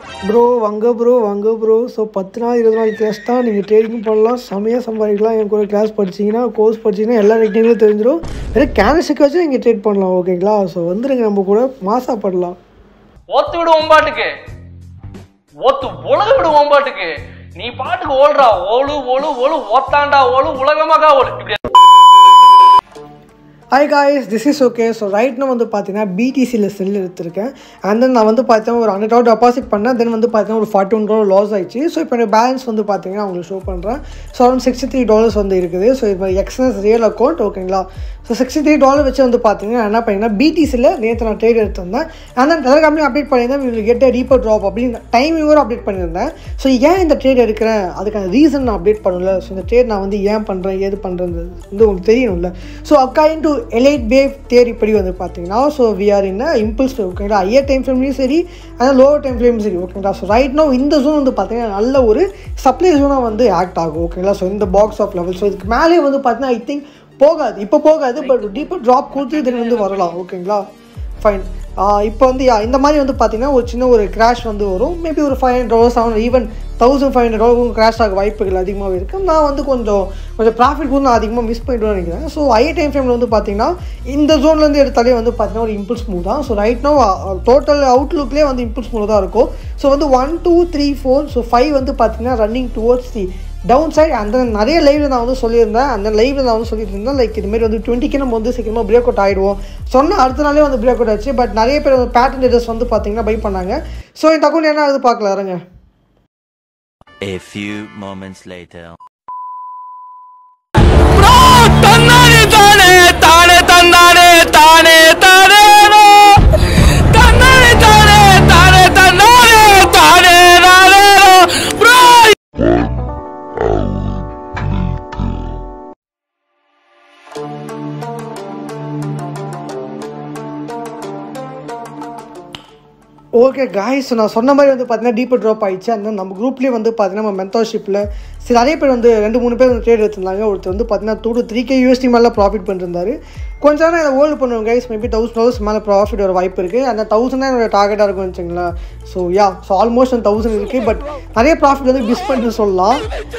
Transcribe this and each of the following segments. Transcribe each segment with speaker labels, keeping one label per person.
Speaker 1: Bro வாங்க bro வாங்க bro so பத்து நாள் இருபது நாள் கிளாஸ் தான் நீங்கள் ட்ரேடிங் பண்ணலாம் செமையாக சம்பாதிக்கலாம் என் கூட கிளாஸ் படிச்சிங்கன்னா கோர்ஸ் படிச்சிங்கன்னா எல்லா டெக்னிக்கும் தெரிஞ்சிடும் வெறும் கேனஸுக்கு வச்சு நீங்கள் ட்ரேட் பண்ணலாம் ஓகேங்களா ஸோ வந்துருங்க நம்ம கூட மாசாப்படலாம்
Speaker 2: ஓத்து விடு ஒம்பாட்டுக்கு ஓத்து உலக விடு ஒம்பாட்டுக்கு நீ பாட்டுக்கு ஓடுறா ஓடு ஓடு ஓடு ஓத்தாண்டா ஓடு உலகமாக ஓடு இப்படி
Speaker 1: hi guys this is okay so ரைட்னு வந்து பார்த்தீங்கன்னா பிடிசியில் செல் எடுத்திருக்கேன் அண்ட் தென் நான் வந்து பார்த்தீங்கன்னா ஒரு ஹண்ட்ரட் டாலர் டெபாசிட் பண்ணேன் தென் வந்து பார்த்தீங்கன்னா ஒரு ஃபார்ட்டி ஒன் டாலர் லாஸ் ஆயிடுச்சு ஸோ இப்போ என்னோட பேலன்ஸ் வந்து பார்த்தீங்கன்னா உங்களுக்கு ஷோ பண்ணுறேன் so around sixty three dollars வந்து இருக்குது ஸோ இப்போ எக்ஸ்எஸ் ரியல் அக்கௌண்ட் ஓகேங்களா ஸோ சிக்ஸ்டி த்ரீ டாலர் வச்சு வந்து பார்த்தீங்கன்னா என்ன பண்ணீங்கன்னா பிடிசியில் நேற்று நான் ட்ரேட் எடுத்திருந்தேன் அண்ட் தென் டெலகிராம்லேயும் அப்டேட் பண்ணியிருந்தேன் வில் கெட் ரீப்பர் ட்ராப் அப்படின்னு டைம் இவரும் அப்டேட் பண்ணியிருந்தேன் ஸோ ஏன் இந்த ட்ரேட் எடுக்கிறேன் அதுக்கான ரீசன் நான் அப்டேட் பண்ணல ஸோ இந்த ட்ரேட் நான் வந்து ஏன் பண்ணுறேன் ஏது பண்ணுறது வந்து உங்களுக்கு தெரியணும்ல ஸோ அக்காயிங் டு எலைட் வேவ் தேரி படி வந்து பார்த்தீங்கன்னா so we are in impulse ஓகேங்களா ஹையர் டைம் ஃப்ரேம்லையும் சரி ஆனால் லோவர் டைம் ஃப்ரேம் சரி ஓகேங்களா ஸோ ரைட் நோ இந்த ஜோன் வந்து பார்த்தீங்கன்னா நல்ல ஒரு சப்ளை ஜோனாக வந்து ஆக்ட் ஆகும் ஓகேங்களா ஸோ இந்த பாக்ஸ் ஆஃப் லெவல் ஸோ இதுக்கு மேலே வந்து பார்த்தீங்கன்னா ஐ திங்க் போகாது இப்போ போகாது பட் டீப்பர் ட்ராப் கொடுத்து இதுல வந்து வரலாம் ஓகேங்களா ஃபைன் இப்போ வந்து yeah, இந்த மாதிரி வந்து பார்த்தீங்கன்னா ஒரு சின்ன ஒரு கிராஷ் வந்து வரும் மேபி ஒரு ஃபைவ் ஹண்ட்ரட் டாலர்ஸ் ஆகும் even thousand five hundred dollar crash ஆக வாய்ப்புகள் அதிகமாகவே இருக்குது நான் வந்து கொஞ்சம் கொஞ்சம் ப்ராஃபிட் கூட நான் அதிகமாக மிஸ் பண்ணிட்டு நினைக்கிறேன் ஸோ ஐ டைம் ஃப்ரேமில் வந்து பார்த்தீங்கன்னா இந்த ஜோன்லேருந்து எடுத்தாலே வந்து பார்த்தீங்கன்னா ஒரு இம்பல்ஸ் மூவ் தான் ஸோ ரைட் நோ டோட்டல் அவுட்லுக்லேயே வந்து இம்பல்ஸ் மூவ் தான் இருக்கும் ஸோ வந்து one two three four so five வந்து பார்த்தீங்கன்னா running towards the down side அந்த நிறைய லைவ்ல நான் வந்து சொல்லியிருந்தேன் அந்த லைவ்ல நான் வந்து சொல்லிட்டு இருந்தேன் லைக் இதுமாரி வந்து டுவெண்ட்டிக்கு நம்ம வந்து சீக்கிரமாக பிரேக் அவுட் ஆகிடுவோம் சொன்ன அடுத்த நாளே வந்து பிரேக் அவுட் ஆச்சு பட் நிறைய பேர் வந்து பேட்டர்ன் டேட்டர்ஸ் வந்து பார்த்தீங்கன்னா பை பண்ணாங்க ஸோ இந்த அக்கௌண்ட் என்ன ஆகுது பார்க்கல இருங்க
Speaker 3: A few moments later.
Speaker 2: தன்னானே தானே தானே தன்னானே தானே தானே தன்னானே தானே தானே தன்னானே தானே நானே ப்ரோ
Speaker 1: ஓகே காய்ஸ் நான் சொன்ன மாதிரி வந்து பார்த்தீங்கன்னா டீப்பர் ட்ராப் ஆயிடுச்சு அந்த நம்ம குரூப்லேயே வந்து பார்த்தீங்கன்னா நம்ம மென்டர்ஷிப்பில் சரி நிறைய பேர் வந்து ரெண்டு மூணு பேர் வந்து ட்ரேட் எடுத்திருந்தாங்க ஒருத்தர் வந்து பார்த்தீங்கன்னா two to three K USD மேலே ப்ராஃபிட் பண்ணிருந்தாரு கொஞ்ச நேரம் இதை ஹோல்டு பண்ணுவோம் கைஸ் மேபி தௌசண்ட் டாலர்ஸ் மேலே ப்ராஃபிட் வர வாய்ப்பு இருக்குது அந்த தௌசண்ட் தான் என்னோட டார்கெட்டாக இருக்கும் வச்சுங்களேன் ஸோ யா ஸோ ஆல்மோஸ்ட் அந்த தௌசண்ட் இருக்குது பட் நிறைய ப்ராஃபிட் வந்து மிஸ் பண்ணிட்டு சொல்லலாம்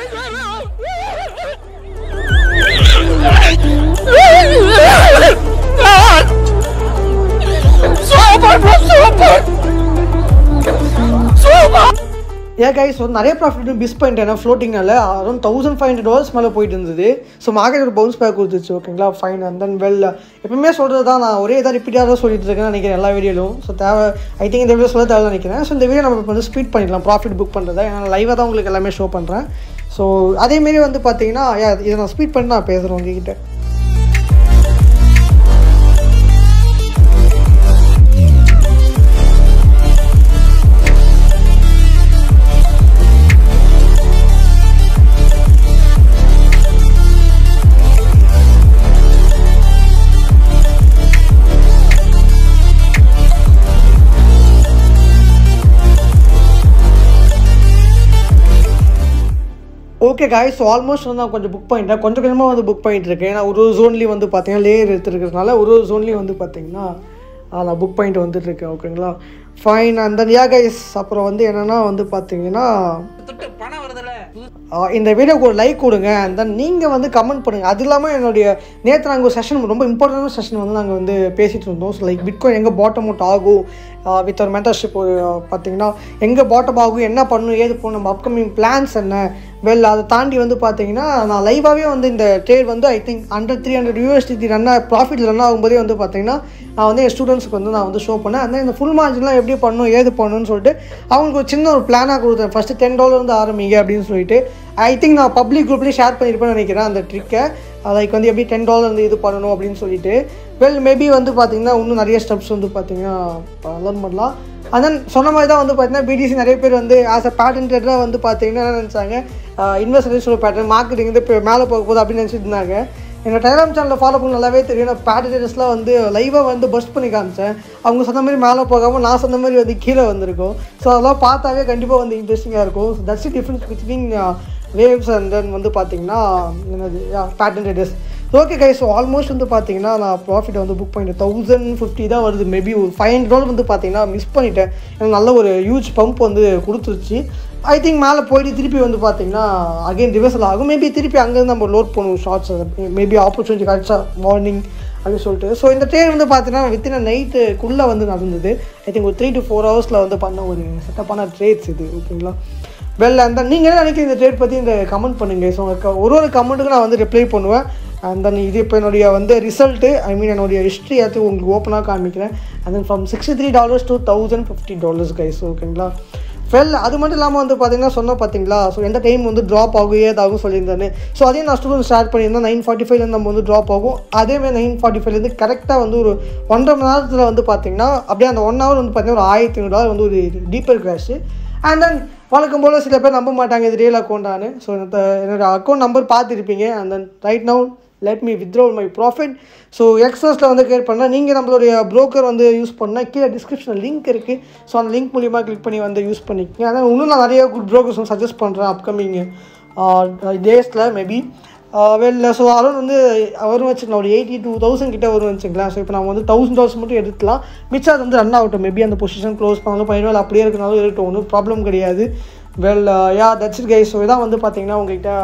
Speaker 1: ஏன் கைஸ் வந்து நிறைய ப்ராஃபிட் மிஸ் பண்ணிட்டேன் ஃப்ளோட்டிங்னால around thousand five hundred dollars மேலே போயிட்டு இருந்தது ஸோ மார்க்கெட் ஒரு பவுன்ஸ் பேக் கொடுத்துச்சு ஓகேங்களா ஃபைன் அண்ட் தென் வெல் எப்பவுமே சொல்கிறது தான் நான் ஒரே இதாக ரிப்பீட்டாக தான் சொல்லிட்டு இருக்கேன் நினைக்கிறேன் எல்லா வீடியோலும் ஸோ தேவை ஐ திங்க் இந்த வீடியோ சொல்ல தேவை நினைக்கிறேன் ஸோ இந்த வீடியோ நம்ம இப்போ வந்து ஸ்பீட் பண்ணிடலாம் ப்ராஃபிட் புக் பண்ணுறதை ஏன்னா லைவாக தான் உங்களுக்கு எல்லாமே ஷோ பண்ணுறேன் ஸோ அதேமாரி வந்து பார்த்தீங்கன்னா yeah, இதை நான் ஸ்பீட் பண்ணி நான் பேசுகிறேன் உங்ககிட்ட ஓகே காய்ஸ் ஸோ ஆல்மோஸ்ட் வந்து நான் கொஞ்சம் புக் பண்ணிட்டேன் கொஞ்சம் கொஞ்சமாக வந்து புக் பண்ணிட்டு இருக்கேன் ஏன்னா ஒரு ஒரு ஜோன்லேயும் வந்து பார்த்தீங்கன்னா லேயர் எடுத்துருக்கிறதுனால ஒரு ஒரு ஜோன்லேயும் வந்து பார்த்தீங்கன்னா ஆ, நான் புக் பண்ணிட்டு வந்துட்டு இருக்கேன் ஓகேங்களா ஃபைன் அந்த யா கைஸ் அப்புறம் வந்து என்னென்னா வந்து பார்த்தீங்கன்னா ஆ, இந்த வீடியோக்கு ஒரு லைக் கொடுங்க அண்ட் தென் நீங்கள் வந்து கமெண்ட் பண்ணுங்கள் அது இல்லாமல் என்னுடைய நேற்று நாங்கள் ஒரு செஷன் ரொம்ப இம்பார்ட்டண்டான செஷன் வந்து நாங்கள் வந்து பேசிகிட்டு இருந்தோம் ஸோ லைக் பிட்காயின் எங்கே பாட்டம் அவுட் ஆகும் வித் ஒரு மென்டர்ஷிப் ஒரு பார்த்தீங்கன்னா எங்கே பாட்டம் ஆகும் என்ன பண்ணணும் ஏது பண்ணணும் நம்ம அப்கமிங் பிளான்ஸ் என்ன வெல் அதை தாண்டி வந்து பார்த்தீங்கன்னா நான் லைவாகவே வந்து இந்த ட்ரேட் வந்து I think hundred three hundred USD run profit run ஆகும்போதே வந்து பார்த்தீங்கன்னா நான் வந்து என் ஸ்டூடெண்ட்ஸ்க்கு வந்து நான் வந்து ஷோ பண்ணேன் அந்த இந்த ஃபுல் மார்ஜின்லாம் எப்படி பண்ணணும் ஏது பண்ணணும்னு சொல்லிட்டு அவங்களுக்கு ஒரு சின்ன ஒரு பிளானாக கொடுத்தேன் ஃபஸ்ட்டு டென் டாலர் வந்து ஆரம்பிங்க அப்படின்னு சொல்லிட்டு ஐ திங்க் நான் பப்ளிக் குரூப்லேயே ஷேர் பண்ணியிருப்பேன்னு நினைக்கிறேன் அந்த ட்ரிக்கை லைக் வந்து எப்படி டென் டாலர் வந்து இது பண்ணணும் அப்படின்னு சொல்லிட்டு வெல் மேபி வந்து பார்த்தீங்கன்னா இன்னும் நிறைய ஸ்டெப்ஸ் வந்து பார்த்தீங்கன்னா லேர்ன் பண்ணலாம் அதான் சொன்ன மாதிரி தான் வந்து பார்த்தீங்கன்னா பிடிசி நிறைய பேர் வந்து ஆஸ் அ பேட்டன்டாக வந்து பார்த்தீங்கன்னா என்ன நினச்சாங்க இன்வெஸ்டர்ஸ் ஒரு பேட்டர்ன் மார்க்கெட்டிங் வந்து இப்போ மேலே போக போகுது அப்படின்னு நினச்சிட்டு இருந்தாங்க என்னோட டெலிகிராம் சேனலில் ஃபாலோ பண்ண நல்லாவே தெரியும் நான் பேட்டர்ஸ்லாம் வந்து லைவாக வந்து பஸ்ட் பண்ணி காமிச்சேன் அவங்க சொன்ன மாதிரி மேலே போகாமல் நான் சொன்ன மாதிரி வந்து கீழே வந்திருக்கும் ஸோ அதெல்லாம் பார்த்தாவே கண்டிப்பாக வந்து இன்ட்ரெஸ்டிங்காக இருக்கும் that's difference between waves and then வந்து பார்த்தீங்கன்னா என்னது பேட்டன் ரேட்டர்ஸ் ஓகே கை ஸோ ஆல்மோஸ்ட் வந்து பார்த்தீங்கன்னா நான் ப்ராஃபிட் வந்து புக் பண்ணிட்டேன் தௌசண்ட் ஃபிஃப்டி தான் வருது மேபி ஒரு ஃபைவ் ஹண்ட்ரட் வந்து பார்த்தீங்கன்னா மிஸ் பண்ணிட்டேன் எனக்கு நல்ல ஒரு ஹியூஜ் பம்ப் வந்து கொடுத்துருச்சு ஐ திங்க் மேலே போயிட்டு திருப்பி வந்து பார்த்தீங்கன்னா அகைன் ரிவர்சல் ஆகும் மேபி திருப்பி அங்கேருந்து நம்ம லோட் பண்ணுவோம் ஷார்ட்ஸ் மேபி ஆப்பர்ச்சுனிட்டி கிடச்சா மார்னிங் அப்படின்னு சொல்லிட்டு ஸோ இந்த ட்ரெயின் வந்து பார்த்தீங்கன்னா வித்தின் நைட்டுக்குள்ளே வந்து நடந்தது ஐ திங்க் ஒரு த்ரீ டு ஃபோர் ஹவர்ஸில் வந்து பண்ண ஒரு செட்டப்பான ட்ரேட்ஸ் இது ஓகேங்களா வெல் அந்த நீங்கள் என்ன நினைக்கிறீங்க இந்த ட்ரேட் பற்றி இந்த கமெண்ட் பண்ணுங்கள் ஸோ ஒரு ஒரு கமெண்ட்டுக்கு நான் வந்து ரிப்ளை பண்ணுவேன் அண்ட் தென் இது இப்போ என்னுடைய வந்து ரிசல்ட்டு ஐ மீன் என்னுடைய ஹிஸ்ட்ரி எல்லாத்தையும் உங்களுக்கு ஓப்பனாக காமிக்கிறேன் and then from sixty three dollars to thousand fifty dollars guys ஓகேங்களா வெல் அது மட்டும் இல்லாமல் வந்து பார்த்தீங்கன்னா சொன்ன பார்த்தீங்களா ஸோ எந்த டைம் வந்து ட்ராப் ஆகும் ஏதாகும் சொல்லியிருந்தானே ஸோ அதையும் நான் ஸ்டூடெண்ட் ஸ்டார்ட் பண்ணியிருந்தேன் நைன் ஃபார்ட்டி ஃபைவ்லேருந்து நம்ம வந்து ட்ராப் ஆகும் அதேமாதிரி நைன் ஃபார்ட்டி ஃபைவ்லேருந்து கரெக்டாக வந்து ஒரு ஒன்றரை மணி நேரத்தில் வந்து பார்த்தீங்கன்னா அப்படியே அந்த ஒன் ஹவர் வந்து பார்த்தீங்கன்னா ஒரு ஆயிரத்தி ஐநூறு டாலர் வந்து ஒரு டீப்பர் கிராஷு அண்ட் தென் வழக்கம் போல் சில பேர் நம்ப மாட்டாங்க இது ரியல் அக்கௌண்ட்டானு ஸோ என்னோட அக்கௌண்ட் நம்பர் பார்த்துருப்பீங்க and then right now let me withdraw my profit so எக்ஸஸில் வந்து கிரியேட் பண்ணால் நீங்கள் நம்மளுடைய ப்ரோக்கர் வந்து யூஸ் பண்ணால் கீழே டிஸ்கிரிப்ஷனில் லிங்க் இருக்குது ஸோ அந்த லிங்க் மூலிமா கிளிக் பண்ணி வந்து யூஸ் பண்ணிக்கங்க அதான் இன்னும் நான் நிறைய குட் ப்ரோக்கர்ஸ் வந்து சஜஸ்ட் பண்ணுறேன் அப்கமிங் டேஸில் மேபி வெளில ஸோ அருண் வந்து வரும் வச்சுக்கலாம் ஒரு எயிட்டி டூ தௌசண்ட் கிட்ட வரும் வச்சுக்கலாம் ஸோ இப்போ நம்ம வந்து தௌசண்ட் டாலர்ஸ் மட்டும் எடுக்கலாம் மிச்சம் அது வந்து ரன் ஆகட்டும் மேபி அந்த பொசிஷன் க்ளோஸ் பண்ணாலும் பதினேழு அப்படியே இருக்கனாலும் இருக்கட்டும் ஒன்றும் ப்ராப்ளம் கிடையாது well ya that's it guys so இதான் வந்து பார்த்தீங்கன்னா உங்ககிட்ட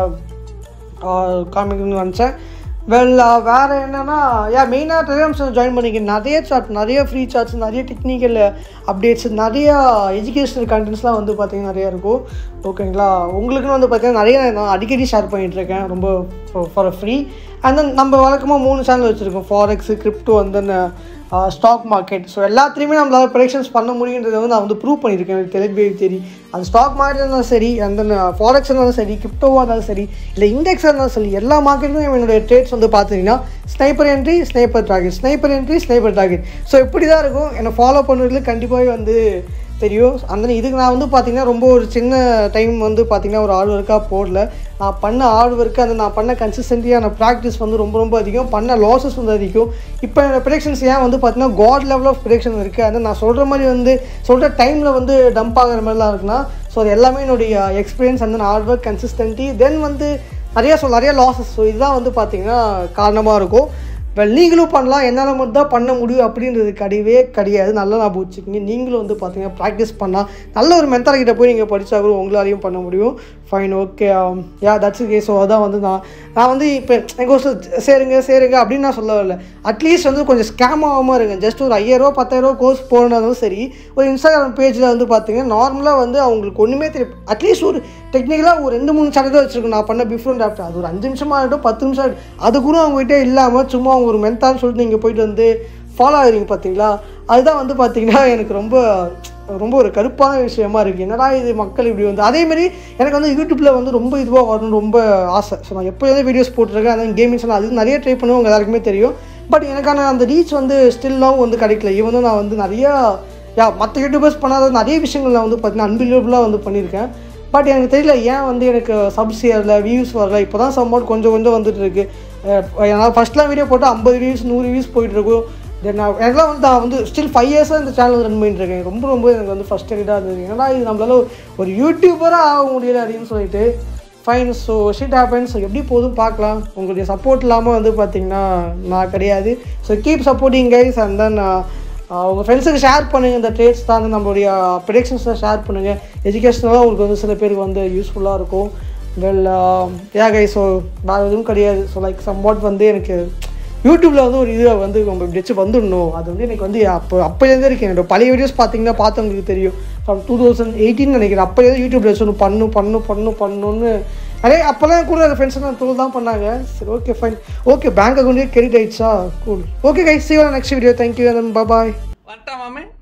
Speaker 1: காமிக்கணும்னு நினச்சேன் வெல் வேறு என்னென்னா யா மெயினாக டெலிகிராம்ஸ் ஜாயின் பண்ணிக்க நிறைய சார்ட் நிறைய ஃப்ரீ சார்ட்ஸ் நிறைய டெக்னிக்கல் அப்டேட்ஸ் நிறையா எஜுகேஷனல் கண்டென்ட்ஸ்லாம் வந்து பார்த்தீங்கன்னா நிறையா இருக்கும் ஓகேங்களா உங்களுக்குன்னு வந்து பார்த்தீங்கன்னா நிறைய நான் அடிக்கடி ஷேர் பண்ணிகிட்ருக்கேன் ரொம்ப ஃபார் ஃப்ரீ அண்ட் தென் நம்ம வழக்கமாக மூணு சேனல் வச்சுருக்கோம் forex crypto and then stock market so எல்லாத்துலேயுமே நம்மளால் ப்ரொடக்ஷன்ஸ் பண்ண முடியுன்றதை வந்து நான் வந்து ப்ரூவ் பண்ணியிருக்கேன் எனக்கு தெளிவே தெரியும் அது ஸ்டாக் மார்க்கெட் இருந்தாலும் சரி அந்த ஃபாரெக்ஸ் இருந்தாலும் சரி கிரிப்டோவாக இருந்தாலும் சரி இல்லை இண்டெக்ஸாக இருந்தாலும் சரி எல்லா மார்க்கெட்டுக்கும் என்னுடைய ட்ரேட்ஸ் வந்து பார்த்தீங்கன்னா sniper entry sniper target sniper entry sniper target so இப்படி தான் இருக்கும் என்னை ஃபாலோ பண்ணுறதுல கண்டிப்பாகவே வந்து தெரியும் அந்த இதுக்கு நான் வந்து பார்த்தீங்கன்னா ரொம்ப ஒரு சின்ன டைம் வந்து பார்த்தீங்கன்னா ஒரு ஹார்ட் ஒர்க்காக போடல நான் பண்ண ஹார்ட் ஒர்க்கு அந்த நான் பண்ண கன்சிஸ்டன்ட்டியான ப்ராக்டிஸ் வந்து ரொம்ப ரொம்ப அதிகம் பண்ண லாஸஸ் வந்து அதிகம் இப்போ என்னோட ப்ரிடிக்ஷன்ஸ் ஏன் வந்து பார்த்தீங்கன்னா காட் லெவல் ஆஃப் ப்ரிடிக்ஷன் இருக்குது அது நான் சொல்கிற மாதிரி வந்து சொல்கிற டைமில் வந்து டம்ப் ஆகிற மாதிரிலாம் இருக்குன்னா ஸோ அது எல்லாமே என்னுடைய எக்ஸ்பீரியன்ஸ் அந்த ஹார்ட் ஒர்க் கன்சிஸ்டன்ட்டி தென் வந்து நிறையா சொல் நிறைய லாஸஸ் ஸோ இதுதான் வந்து பார்த்தீங்கன்னா காரணமாக இருக்கும் வெல் நீங்களும் பண்ணலாம் என்னால் மட்டும் தான் பண்ண முடியும் அப்படின்றது கிடையவே கிடையாது நல்லா நான் வச்சுக்கோங்க நீங்களும் வந்து பார்த்தீங்கன்னா ப்ராக்டிஸ் பண்ணால் நல்ல ஒரு மென்டல் கிட்ட போய் நீங்கள் படித்தா கூட உங்களாலையும் பண்ண முடியும் fine okay ya that's okay so அதான் வந்து நான் நான் வந்து இப்போ எங்கள் ஒரு சேருங்க சேருங்க அப்படின்னு நான் சொல்ல வரல அட்லீஸ்ட் வந்து கொஞ்சம் ஸ்கேம் ஆகாமல் இருங்க ஜஸ்ட் ஒரு ஐயாயிரரூவா பத்தாயிரரூவா கோர்ஸ் போனாலும் சரி ஒரு இன்ஸ்டாகிராம் பேஜில் வந்து பார்த்தீங்கன்னா நார்மலாக வந்து அவங்களுக்கு ஒன்றுமே தெரியும் அட்லீஸ்ட் ஒரு டெக்னிக்கலாக ஒரு ரெண்டு மூணு சேனல் வச்சுருக்கோம் நான் பண்ண பிஃபோர் அண்ட் ஆஃப்டர் அது ஒரு அஞ்சு நிமிஷமாக ஆகட்டும் பத்து நிமிஷம் ஆகட்டும் அது கூட அவங்ககிட்ட இல்லாமல் சும்மா அவங்க ஒரு மென்தான்னு சொல்லிட்டு நீங்கள் போயிட்டு வந்து ஃபாலோ ஆகுறீங்க பார்த்தீங்களா அதுதான் வந்து பார்த்தீங்கன்னா எனக்கு ரொம்ப ரொம்ப ஒரு கருப்பான விஷயமா இருக்குது என்னடா இது மக்கள் இப்படி வந்து அதேமாரி எனக்கு வந்து யூடியூப்பில் வந்து ரொம்ப இதுவாக வரணும்னு ரொம்ப ஆசை ஸோ நான் எப்போயுமே வீடியோஸ் போட்டிருக்கேன் அந்த கேமிங்ஸ் எல்லாம் அது நிறைய ட்ரை பண்ணுவோம் உங்க எல்லாருக்குமே தெரியும் பட் எனக்கான அந்த ரீச் வந்து ஸ்டில்லாகவும் வந்து கிடைக்கல ஈவனும் நான் வந்து நிறையா யா மற்ற யூடியூபர்ஸ் பண்ணாத நிறைய விஷயங்கள் நான் வந்து பார்த்தீங்கன்னா அன்பிலியபிளாக வந்து பண்ணியிருக்கேன் பட் எனக்கு தெரியல ஏன் வந்து எனக்கு சப்ஸ் ஏறல வியூஸ் வரல இப்போ தான் சம்மோட் கொஞ்சம் கொஞ்சம் வந்துட்டு இருக்கு நான் ஃபஸ்ட்லாம் வீடியோ போட்டால் ஐம்பது வியூஸ் நூறு வியூஸ் போயிட்டு இருக்கும் தென் நான் எனக்குலாம் வந்து நான் வந்து ஸ்டில் ஃபைவ் இயர்ஸாக இந்த சேனல் ரன் பண்ணிட்டு இருக்கேன் ரொம்ப ரொம்ப எனக்கு வந்து ஃபஸ்ட் இதாக இருந்தது ஏன்னா இது நம்மளால ஒரு யூடியூபராக ஆக முடியல அப்படின்னு சொல்லிட்டு ஃபைன் ஸோ ஷிட் ஹேப்பன்ஸ் எப்படி போதும் பார்க்கலாம் உங்களுடைய சப்போர்ட் இல்லாமல் வந்து பார்த்தீங்கன்னா நான் கிடையாது so keep supporting guys and then உங்கள் ஃப்ரெண்ட்ஸுக்கு ஷேர் பண்ணுங்கள் இந்த ட்ரேட்ஸ் தான் வந்து நம்மளுடைய ப்ரிடிக்ஷன்ஸை ஷேர் பண்ணுங்கள் எஜுகேஷனலாக உங்களுக்கு வந்து சில பேருக்கு வந்து யூஸ்ஃபுல்லாக இருக்கும் வெல் யா கை ஸோ வேறு எதுவும் கிடையாது ஸோ லைக் சம்வாட் வந்து எனக்கு யூடியூப்பில் வந்து ஒரு இது வந்து நம்ம இப்படி வச்சு வந்துடணும் அது வந்து எனக்கு வந்து அப்போ அப்போலேருந்தே இருக்கு என்னோட பழைய வீடியோஸ் பார்த்தீங்கன்னா பார்த்தவங்களுக்கு தெரியும் ஃப்ரம் டூ தௌசண்ட் எயிட்டின் நினைக்கிறேன் அப்போலேருந்து யூடியூப்பில் வச்சு ஒன்று பண்ணும் பண்ணும் பண்ணும் பண்ணணும்னு அதே அப்போல்லாம் கூட ஃப்ரெண்ட்ஸ் நான் தோல் தான் பண்ணாங்க சரி ஓகே ஃபைன் ஓகே பேங்க் அக்கௌண்ட்டே கிரெடிட் ஆயிடுச்சா cool okay guys see ya next video thank you bye
Speaker 2: வந்துட்டா மாமே